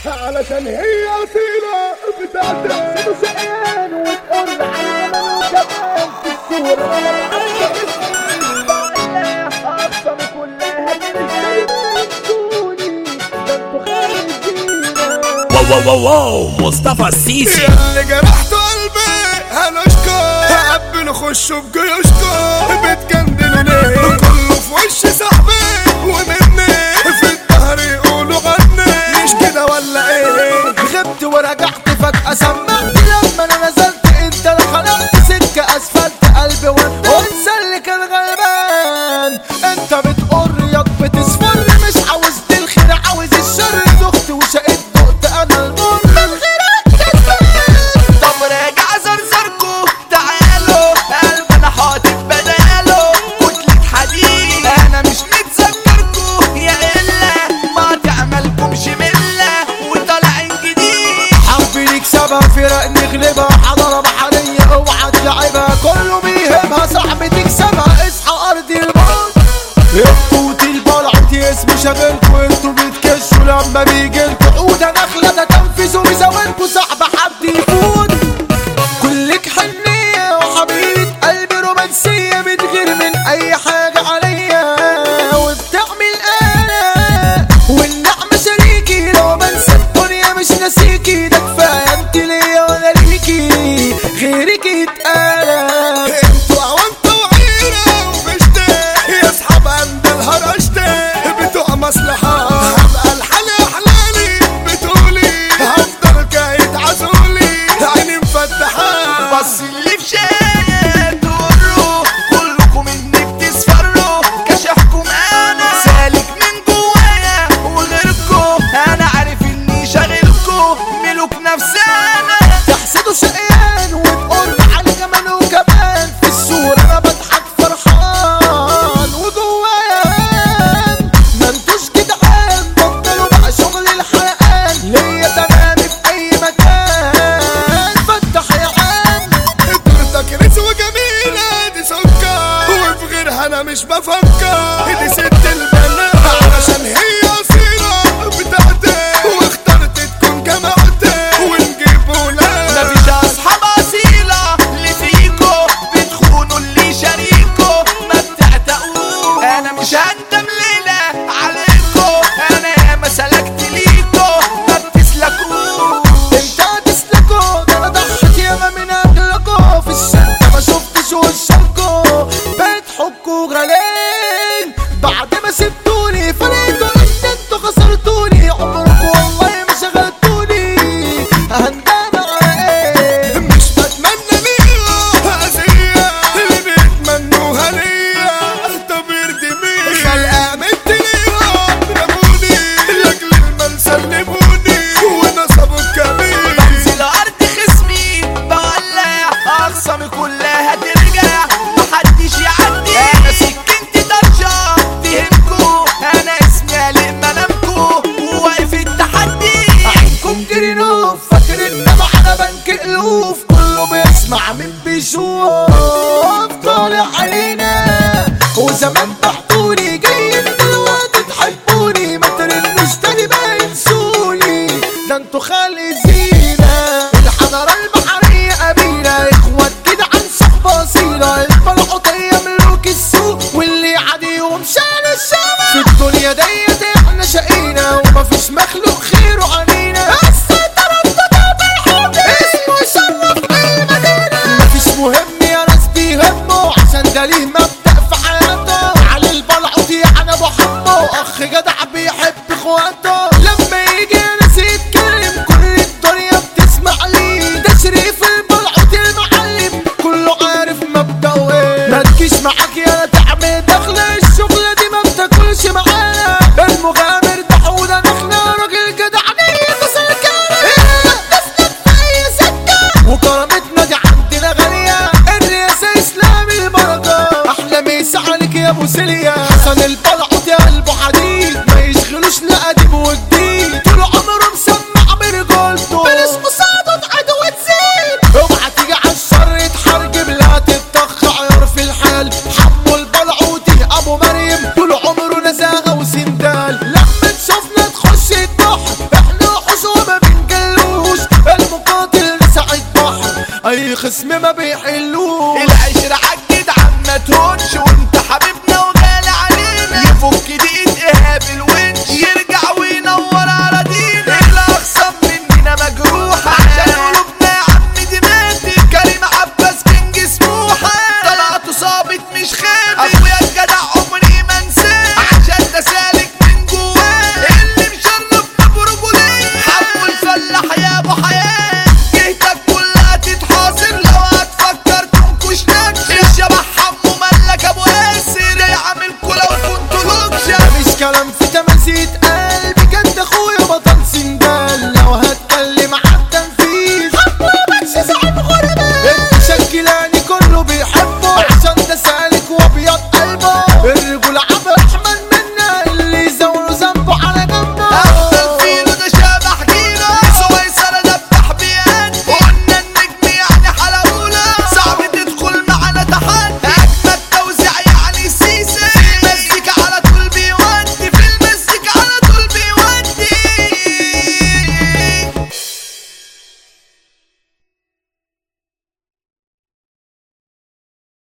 علشان هي اصيله بتاعت حسيته شقيان وتقول على كمان في الصورة عندك اسمي بعلها أقسم كلها تنسوني ده انتوا خارجينا واو واو واو واو مصطفى السيسي اللي جرحت قلبي هنشكر حب نخش بجيوشكم بتجندلوا ليه كله في وش صاحبي ومني في الظهر يقولوا غني مش كده ولا ايه غبت ورجعت فجأة سمعت لما انا نزلت انت اللي خلقت سكة اسفلت قلبي وانت وانسى اللي كان غلبان انت بتقر ياض بتصفر مش عاوز دي الخير عاوز الشر دخت وشقيت دقت انا المر من غيرك كسبان طب راجع زرزركو تعالوا قلب انا حاطط بداله كتلة حديد انا مش متذكركو يا الا ما تعملكمش ملة وطالعين جديد حابين يكسبها فرق نغلبها حضارة بحرية اوعى تلعبها كله بيهمها صاحبي تكسبها اصحى ارض الموت التوت البلعت اسمه شاغلكوا انتوا بتكشوا لما بيجيلكوا عودة نخلة ده تنفذوا بزاولكوا صاحب حد يفوت كلك حنية وحبيبة قلبي رومانسية بتغير من أي حاجة عليا وبتعمل أنا والنعمة شريكي لو بنسى الدنيا مش ناسيكي ده كفاية انت ليا وأنا ليكي غيرك يتقلب انتوا عوانتوا وعيرة وفشتة يا اصحاب عند الهرشتة بتوع مصلحة هبقى الحل احلالي بتقولي هفضل كايد عزولي عيني مفتحة بس اللي في شاية تقروا كلكم اني بتسفروا كشفكم انا سالك من جوايا وغيركم انا عارف اني شاغلكم ملوك نفسانا تحسده شقيان وتقول على كمان وكمان في الصورة انا بضحك فرحان وجوايا هان ما انتوش جدعان بطلوا بقى شغل الحرقان ليا تمامي في اي مكان فتح يا عم دورتك رزوة جميلة دي سكر وفي غيرها انا مش بفكر دي ست البنات علشان هي اصيلة بتاعتي واخترت تكون جماعتي ونجيب ولاد مفيش اصحاب اصيلة اللي فيكو بتخونوا اللي شريكو ما بتعتقوش انا مش هندم ليلة عليكو انا ياما سلكت ليكو ما بتسلكوش انت هتسلكوا ده انا ضحت ياما من اجلكوا في الشدة ما شفتش وشكوا بقيت حكوا غالين بعد ما سبتوني فرقتوا ان انتوا خسرتوني عمركوا والله ما شغلتوني هندم على ايه مش بتمنى ليها أذية اللي بيتمنوها ليا طب يرضي مين خلقة مت ليها رموني لأجل المال سلموني ونصبوا الكبير بنزل ارض خصمي بولع اخصامي كلها ترجع محدش يعدي انا سكنتي درجة تهمكو انا اسمي علي منامكو وواقف التحدي عينكم جرينوف فاكر ان معنا بنك الوف كله بيسمع من بيشوف طالع علينا وزمان تحطوني جايين دلوقتي تحبوني ما ترنوش تاني بقى ينسوني ده انتوا خالي زينة الحضارة البحرية قبيلة اخوات كده عن صحبة اصيلة البلعوطية ملوك السوق واللي عاديهم شان الشمال في الدنيا ديت احنا شقينا ومفيش مخلوق خيره علينا السيطرة بتاعت الحب اسمه يشرف المدينة مفيش مهم يا ناس بيهمه عشان ده ليه مبدأ في حياته علي البلعوط يعني ابو حمو اخ جدع بيحب اخواته لما يجي ناس يتكلم كل الدنيا بتسمع ليه ده شريف البلعوط المعلم كله عارف مبدأه ايه ما تجيش معاك يا تعمل دخل الشغلة دي ما بتاكلش معانا المغامر ده حوده نخلة راجل جدع نية سلكانة تسلك في اي سكة وكرامتنا دي عندنا غالية الرئاسة اسلامي البركة احلى ميس عليك يا ابو سيليا حسن البلعوط يا قلبه حديد ما يشغلوش لا قديم وجديد طول عمره مسمع برجولته بلاش مصادة عدو تزيد اوعى تيجي على الشر يتحرجم لا تتطخ عيار في الحال حمو البلعوطي ابو مريم طول عمره نزاهة وسندال لما تشوفنا تخش الضحك احنا حصول الخصم ما بيحل